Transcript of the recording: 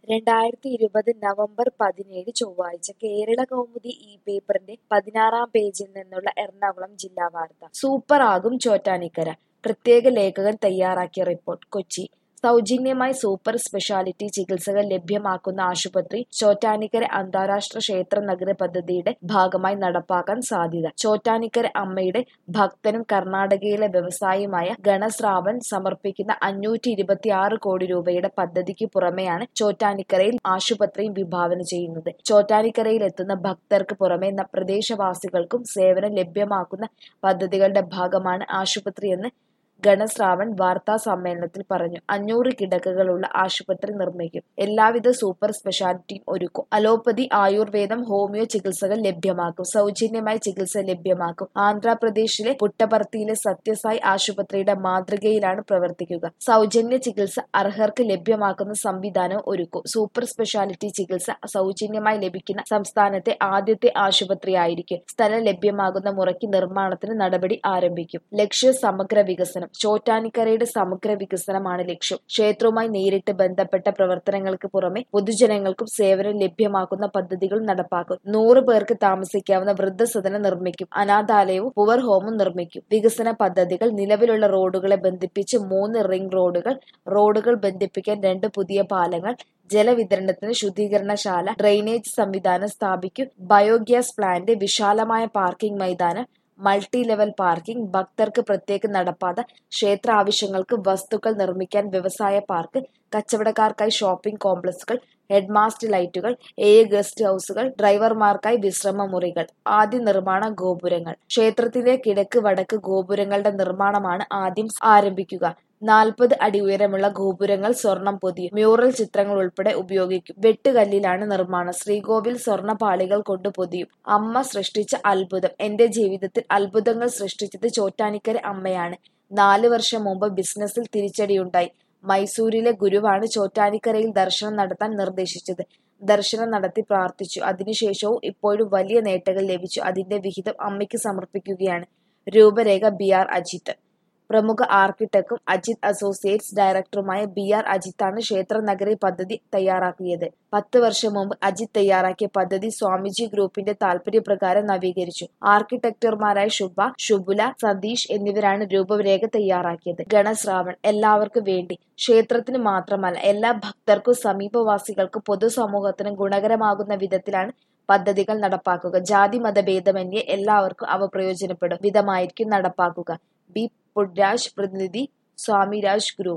രണ്ടായിരത്തി ഇരുപത് നവംബർ പതിനേഴ് ചൊവ്വാഴ്ച കേരള കൗമുദി ഈ പേപ്പറിന്റെ പതിനാറാം പേജിൽ നിന്നുള്ള എറണാകുളം ജില്ലാ വാർത്ത സൂപ്പർ ആകും ചോറ്റാനിക്കര പ്രത്യേക ലേഖകൻ തയ്യാറാക്കിയ റിപ്പോർട്ട് കൊച്ചി സൗജന്യമായി സൂപ്പർ സ്പെഷ്യാലിറ്റി ചികിത്സകൾ ലഭ്യമാക്കുന്ന ആശുപത്രി ചോറ്റാനിക്കര അന്താരാഷ്ട്ര ക്ഷേത്ര നഗര പദ്ധതിയുടെ ഭാഗമായി നടപ്പാക്കാൻ സാധ്യത ചോറ്റാനിക്കര അമ്മയുടെ ഭക്തനും കർണാടകയിലെ വ്യവസായിയുമായ ഗണശ്രാവൺ സമർപ്പിക്കുന്ന അഞ്ഞൂറ്റി ഇരുപത്തി ആറ് കോടി രൂപയുടെ പദ്ധതിക്ക് പുറമെയാണ് ചോറ്റാനിക്കരയിൽ ആശുപത്രിയും വിഭാവന ചെയ്യുന്നത് ചോറ്റാനിക്കരയിൽ എത്തുന്ന ഭക്തർക്ക് പുറമെ ന- പ്രദേശവാസികൾക്കും സേവനം ലഭ്യമാക്കുന്ന പദ്ധതികളുടെ ഭാഗമാണ് ആശുപത്രിയെന്ന് ഗണശ്രാവൺ വാർത്താ സമ്മേളനത്തിൽ പറഞ്ഞു അഞ്ഞൂറ് കിടക്കകളുള്ള ആശുപത്രി നിർമ്മിക്കും എല്ലാവിധ സൂപ്പർ സ്പെഷ്യാലിറ്റിയും ഒരുക്കും അലോപ്പതി ആയുർവേദം ഹോമിയോ ചികിത്സകൾ ലഭ്യമാക്കും സൗജന്യമായി ചികിത്സ ലഭ്യമാക്കും ആന്ധ്രാപ്രദേശിലെ പുട്ടപർത്തിയിലെ സത്യസായി ആശുപത്രിയുടെ മാതൃകയിലാണ് പ്രവർത്തിക്കുക സൗജന്യ ചികിത്സ അർഹർക്ക് ലഭ്യമാക്കുന്ന സംവിധാനവും ഒരുക്കും സൂപ്പർ സ്പെഷ്യാലിറ്റി ചികിത്സ സൗജന്യമായി ലഭിക്കുന്ന സംസ്ഥാനത്തെ ആദ്യത്തെ ആശുപത്രിയായിരിക്കും സ്ഥലം ലഭ്യമാകുന്ന മുറയ്ക്ക് നിർമ്മാണത്തിന് നടപടി ആരംഭിക്കും ലക്ഷ്യം സമഗ്ര വികസനം ചോറ്റാനിക്കരയുടെ സമഗ്ര വികസനമാണ് ലക്ഷ്യം ക്ഷേത്രവുമായി നേരിട്ട് ബന്ധപ്പെട്ട പ്രവർത്തനങ്ങൾക്ക് പുറമെ പൊതുജനങ്ങൾക്കും സേവനം ലഭ്യമാക്കുന്ന പദ്ധതികൾ നടപ്പാക്കും നൂറ് പേർക്ക് താമസിക്കാവുന്ന വൃദ്ധസദനം നിർമ്മിക്കും അനാഥാലയവും പുവർ ഹോമും നിർമ്മിക്കും വികസന പദ്ധതികൾ നിലവിലുള്ള റോഡുകളെ ബന്ധിപ്പിച്ച് മൂന്ന് റിംഗ് റോഡുകൾ റോഡുകൾ ബന്ധിപ്പിക്കാൻ രണ്ട് പുതിയ പാലങ്ങൾ ജലവിതരണത്തിന് ശുദ്ധീകരണശാല ഡ്രെയിനേജ് സംവിധാനം സ്ഥാപിക്കും ബയോഗ്യാസ് പ്ലാന്റ് വിശാലമായ പാർക്കിംഗ് മൈതാനം മൾട്ടി ലെവൽ പാർക്കിംഗ് ഭക്തർക്ക് പ്രത്യേക നടപ്പാത ക്ഷേത്ര ആവശ്യങ്ങൾക്ക് വസ്തുക്കൾ നിർമ്മിക്കാൻ വ്യവസായ പാർക്ക് കച്ചവടക്കാർക്കായി ഷോപ്പിംഗ് കോംപ്ലക്സുകൾ ഹെഡ്മാസ്റ്റ് ലൈറ്റുകൾ ഏഴ് ഗസ്റ്റ് ഹൗസുകൾ ഡ്രൈവർമാർക്കായി വിശ്രമ മുറികൾ ആദ്യ നിർമ്മാണ ഗോപുരങ്ങൾ ക്ഷേത്രത്തിന്റെ കിഴക്ക് വടക്ക് ഗോപുരങ്ങളുടെ നിർമ്മാണമാണ് ആദ്യം ആരംഭിക്കുക നാൽപ്പത് അടി ഉയരമുള്ള ഗോപുരങ്ങൾ സ്വർണം പൊതിയും മ്യൂറൽ ചിത്രങ്ങൾ ഉൾപ്പെടെ ഉപയോഗിക്കും വെട്ടുകല്ലിലാണ് നിർമ്മാണം ശ്രീകോവിൽ സ്വർണ്ണ പാളികൾ കൊണ്ട് പൊതിയും അമ്മ സൃഷ്ടിച്ച അത്ഭുതം എന്റെ ജീവിതത്തിൽ അത്ഭുതങ്ങൾ സൃഷ്ടിച്ചത് ചോറ്റാനിക്കര അമ്മയാണ് നാല് വർഷം മുമ്പ് ബിസിനസ്സിൽ തിരിച്ചടിയുണ്ടായി മൈസൂരിലെ ഗുരുവാണ് ചോറ്റാനിക്കരയിൽ ദർശനം നടത്താൻ നിർദ്ദേശിച്ചത് ദർശനം നടത്തി പ്രാർത്ഥിച്ചു അതിനുശേഷവും ഇപ്പോഴും വലിയ നേട്ടങ്ങൾ ലഭിച്ചു അതിന്റെ വിഹിതം അമ്മയ്ക്ക് സമർപ്പിക്കുകയാണ് രൂപരേഖ ബി ആർ അജിത്ത് പ്രമുഖ ആർക്കിടെക്റ്റും അജിത് അസോസിയേറ്റ്സ് ഡയറക്ടറുമായ ബി ആർ അജിത്താണ് ക്ഷേത്ര നഗരി പദ്ധതി തയ്യാറാക്കിയത് പത്ത് വർഷം മുമ്പ് അജിത് തയ്യാറാക്കിയ പദ്ധതി സ്വാമിജി ഗ്രൂപ്പിന്റെ താൽപര്യപ്രകാരം നവീകരിച്ചു ആർക്കിടെക്ടർമാരായ ശുഭ ശുഭുല സതീഷ് എന്നിവരാണ് രൂപരേഖ തയ്യാറാക്കിയത് ഗണശ്രാവൺ എല്ലാവർക്കും വേണ്ടി ക്ഷേത്രത്തിന് മാത്രമല്ല എല്ലാ ഭക്തർക്കും സമീപവാസികൾക്കും പൊതുസമൂഹത്തിനും ഗുണകരമാകുന്ന വിധത്തിലാണ് പദ്ധതികൾ നടപ്പാക്കുക ജാതി മതഭേദമന്യേ എല്ലാവർക്കും അവ പ്രയോജനപ്പെടും വിധമായിരിക്കും നടപ്പാക്കുക ബി പുഡ്രാജ് പ്രതിനിധി സ്വാമിരാജ് ഗ്രൂപ്പ്